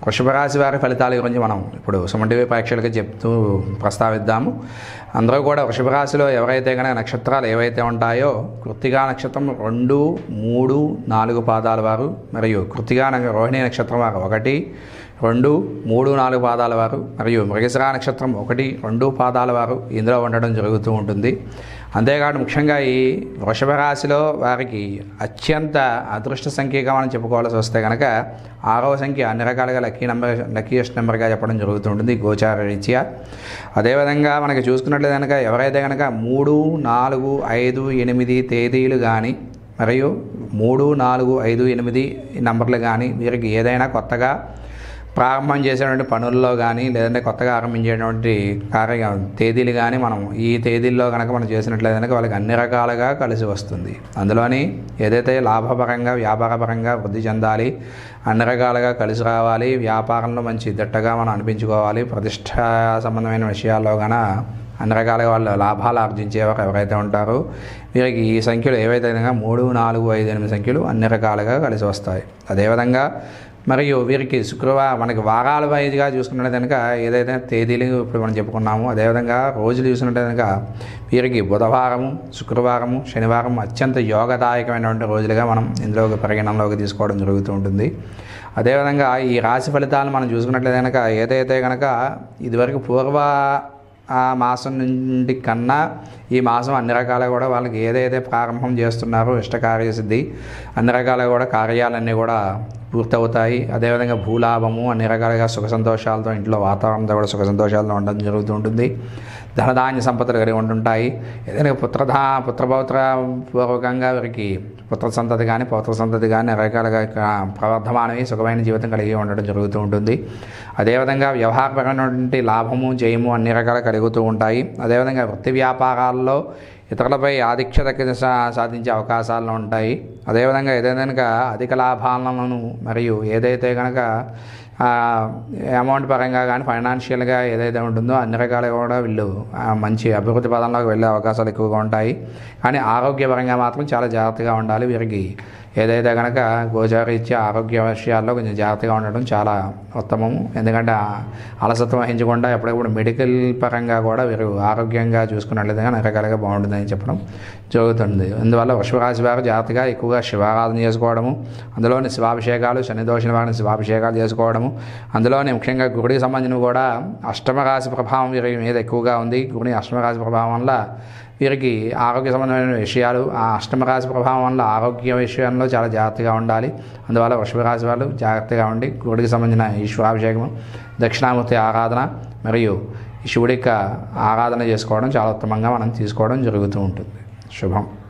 వృషభ రాశి వారి ఫలితాల గురించి మనం ఇప్పుడు సుమన్ టీవీ ప్రేక్షకులకి చెప్తూ ప్రస్తావిద్దాము అందరూ కూడా వృషభ రాశిలో ఎవరైతే కనుక నక్షత్రాలు ఏవైతే ఉంటాయో కృత్తిగా నక్షత్రం రెండు మూడు నాలుగు పాదాల వారు మరియు కృత్తిగా నగ- రోహిణి నక్షత్రం వారు ఒకటి రెండు మూడు నాలుగు పాదాల వారు మరియు మృగశిరా నక్షత్రం ఒకటి రెండు పాదాల వారు ఇందులో ఉండడం జరుగుతూ ఉంటుంది అంతేకాదు ముఖ్యంగా ఈ వృషభ రాశిలో వారికి అత్యంత అదృష్ట సంఖ్యగా మనం చెప్పుకోవాల్సి వస్తే కనుక ఆరవ సంఖ్య అన్ని రకాలుగా లక్కీ నెంబర్ లక్కీయెస్ట్ నెంబర్గా చెప్పడం జరుగుతూ ఉంటుంది గోచార రీత్యా అదేవిధంగా మనకి చూసుకున్నట్లయితే కనుక ఎవరైతే కనుక మూడు నాలుగు ఐదు ఎనిమిది తేదీలు కానీ మరియు మూడు నాలుగు ఐదు ఎనిమిది నంబర్లు కానీ వీరికి ఏదైనా కొత్తగా ప్రారంభం చేసేటువంటి పనుల్లో కానీ లేదంటే కొత్తగా ఆరంభించేటువంటి కార్య తేదీలు కానీ మనం ఈ తేదీల్లో కనుక మనం చేసినట్లయితే కనుక వాళ్ళకి అన్ని రకాలుగా కలిసి వస్తుంది అందులోని ఏదైతే లాభపరంగా వ్యాపారపరంగా వృద్ధి చెందాలి అన్ని రకాలుగా కలిసి రావాలి వ్యాపారంలో మంచి దిట్టగా మనం అనిపించుకోవాలి ప్రతిష్ట సంబంధమైన విషయాల్లో కన అన్ని రకాలుగా వాళ్ళు లాభాలు ఆర్జించేవారు ఎవరైతే ఉంటారో వీరికి ఈ సంఖ్యలు ఏవైతే కనుక మూడు నాలుగు ఐదు ఎనిమిది సంఖ్యలు అన్ని రకాలుగా కలిసి వస్తాయి అదేవిధంగా మరియు వీరికి శుక్రవారం మనకి వారాల వైజ్గా చూసుకున్నట్టు కనుక ఏదైతే తేదీలు ఇప్పుడు మనం చెప్పుకున్నామో అదేవిధంగా రోజులు చూసినట్టు కనుక వీరికి బుధవారము శుక్రవారము శనివారం అత్యంత యోగదాయకమైనటువంటి రోజులుగా మనం ఇందులోకి పరిగణనలోకి తీసుకోవడం జరుగుతూ ఉంటుంది అదేవిధంగా ఈ రాశి ఫలితాలను మనం చూసుకున్నట్లయితే కనుక ఏదైతే కనుక ఇదివరకు పూర్వ ఆ మాసం నుండి కన్నా ఈ మాసం అన్ని రకాలుగా కూడా వాళ్ళకి ఏదైతే ప్రారంభం చేస్తున్నారో ఇష్టకార్యసిద్ధి అన్ని రకాలుగా కూడా కార్యాలన్నీ కూడా పూర్తవుతాయి అదేవిధంగా భూలాభము అన్ని రకాలుగా సుఖ సంతోషాలతో ఇంట్లో వాతావరణంతో కూడా సుఖ సంతోషాలతో ఉండడం జరుగుతుంటుంది ధనధాన్య సంపదలు కలిగి ఉంటుంటాయి ఏదైనా పుత్రధా పుత్రపౌత్ర పూర్వకంగా వీరికి పుత్ర సంతతి కానీ పౌత్ర సంతతి కానీ అన్ని రకాలుగా క- ప్రవర్ధమానమై సుఖమైన జీవితం కలిగి ఉండడం జరుగుతూ ఉంటుంది అదేవిధంగా వ్యవహారపరమైనటువంటి లాభము జయము అన్ని రకాలు కలుగుతూ ఉంటాయి అదేవిధంగా వృత్తి వ్యాపారాల్లో ఇతరులపై ఆధిక్యత సా సాధించే అవకాశాలు ఉంటాయి అదేవిధంగా ఏదైనా కనుక అధిక లాభాలను మరియు ఏదైతే కనుక అమౌంట్ పరంగా కానీ ఫైనాన్షియల్గా ఏదైతే ఉంటుందో అన్ని రకాలుగా కూడా వీళ్ళు ఆ, మంచి అభివృద్ధి పదంలోకి వెళ్ళే అవకాశాలు ఎక్కువగా ఉంటాయి కానీ ఆరోగ్యపరంగా మాత్రం చాలా జాగ్రత్తగా ఉండాలి వీరికి ఏదైతే కనుక గోచారీత్యా ఆరోగ్య విషయాల్లో కొంచెం జాగ్రత్తగా ఉండడం చాలా ఉత్తమము ఎందుకంటే ఆ అలసత్వం వహించకుండా ఎప్పటికప్పుడు మెడికల్ పరంగా కూడా వీరు ఆరోగ్యంగా చూసుకున్నట్లయితే అన్ని రకాలుగా బాగుంటుందని చెప్పడం జరుగుతుంది అందువల్ల వృషభరాశి వారు జాగ్రత్తగా ఎక్కువగా శివారాధన చేసుకోవడము అందులోని శివాభిషేకాలు శని దోషణ వారిని శివాభిషేకాలు చేసుకోవడము అందులోని ముఖ్యంగా గుడికి సంబంధించిన కూడా అష్టమ రాశి ప్రభావం వీరి మీద ఎక్కువగా ఉంది గుడి అష్టమ రాశి ప్రభావం వల్ల వీరికి ఆరోగ్య సంబంధమైన విషయాలు ఆ అష్టమ రాశి ప్రభావం వల్ల ఆరోగ్య విషయంలో చాలా జాగ్రత్తగా ఉండాలి అందువల్ల వృషభ రాశి వాళ్ళు జాగ్రత్తగా ఉండి గుడికి సంబంధించిన ఈశ్వరాభిషేకం దక్షిణామూర్తి ఆరాధన మరియు ఈ శివుడి యొక్క ఆరాధన చేసుకోవడం చాలా ఉత్తమంగా మనం తీసుకోవడం జరుగుతూ ఉంటుంది శుభం